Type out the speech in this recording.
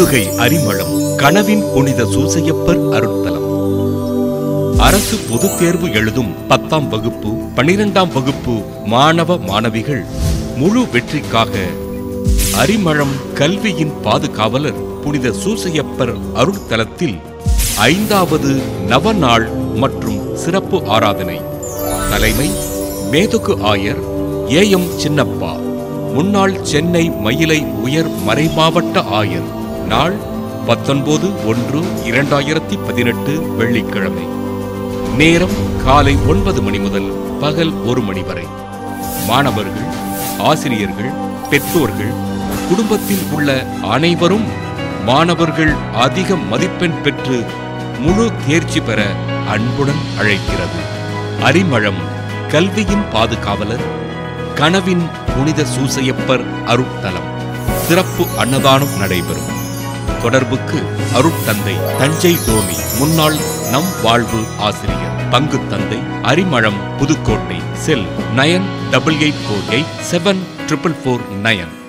புதுகை அரிமளம் கனவின் புனித சூசையப்பர் அருட்தலம் அரசு பொதுத் தேர்வு எழுதும் பத்தாம் வகுப்பு பனிரெண்டாம் வகுப்பு மாணவ மாணவிகள் முழு வெற்றிக்காக அரிமளம் கல்வியின் பாதுகாவலர் புனித சூசையப்பர் அருட்தலத்தில் ஐந்தாவது நவநாள் மற்றும் சிறப்பு ஆராதனை தலைமை மேதுகு ஆயர் ஏ எம் சின்னப்பா முன்னாள் சென்னை மயிலை உயர் மறைமாவட்ட ஆயர் நாள் பத்தொன்பது ஒன்று இரண்டாயிரத்தி பதினெட்டு வெள்ளிக்கிழமை நேரம் காலை ஒன்பது மணி முதல் பகல் ஒரு மணி வரை மாணவர்கள் ஆசிரியர்கள் பெற்றோர்கள் குடும்பத்தில் உள்ள அனைவரும் மாணவர்கள் அதிக மதிப்பெண் பெற்று முழு தேர்ச்சி பெற அன்புடன் அழைக்கிறது அரிமளம் கல்வியின் பாதுகாவலர் கனவின் புனித சூசையப்பர் அருட்தலம் சிறப்பு அன்னதானம் நடைபெறும் தொடர்புக்கு அருட்தந்தை தஞ்சை டோமி முன்னாள் நம் வாழ்வு ஆசிரியர் பங்கு தந்தை Arimalam Pudukkottai cell nine double eight four eight seven triple four nine